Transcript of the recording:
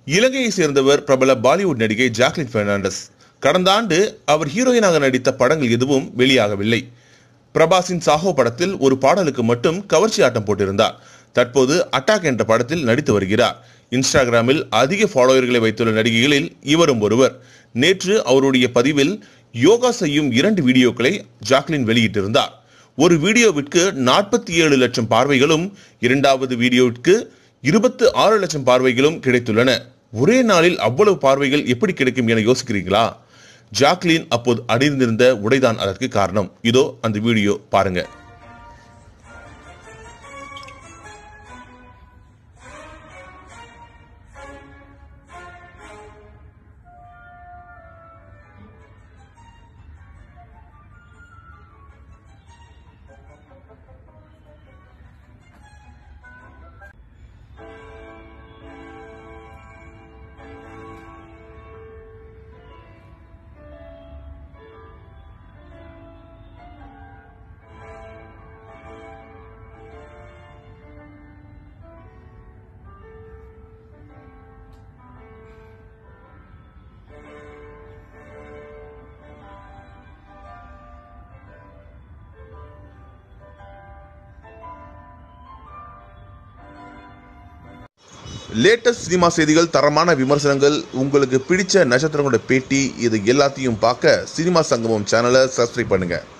இலங்கையை சேர்ந்தவர் பிரபல பாலிவுட் நடிகை ஜாக்லின் பெர்னாண்டஸ் கடந்த ஆண்டு அவர் ஹீரோயினாக நடித்த படங்கள் எதுவும் வெளியாகவில்லை பிரபாஸின் சாஹோ படத்தில் ஒரு பாடலுக்கு மட்டும் கவர்ச்சி ஆட்டம் போட்டிருந்தார் தற்போது அட்டாக் என்ற படத்தில் நடித்து வருகிறார் இன்ஸ்டாகிராமில் அதிக ஃபாலோவர்களை வைத்துள்ள நடிகைகளில் இவரும் ஒருவர் நேற்று அவருடைய பதிவில் யோகா செய்யும் இரண்டு வீடியோக்களை ஜாக்லின் வெளியிட்டிருந்தார் ஒரு வீடியோவிற்கு நாற்பத்தி ஏழு லட்சம் பார்வைகளும் இரண்டாவது வீடியோவிற்கு இருபத்து ஆறு லட்சம் பார்வைகளும் கிடைத்துள்ளன ஒரே நாளில் அவ்வளவு பார்வைகள் எப்படி கிடைக்கும் என யோசிக்கிறீங்களா ஜாக்லின் அப்போது அணிந்திருந்த உடைதான் அதற்கு காரணம் இதோ அந்த வீடியோ பாருங்க லேட்டஸ்ட் சினிமா செய்திகள் தரமான விமர்சனங்கள் உங்களுக்கு பிடிச்ச நட்சத்திரங்களோட பேட்டி இது எல்லாத்தையும் பார்க்க சினிமா சங்கமம் சேனலை சப்ஸ்கிரைப் பண்ணுங்க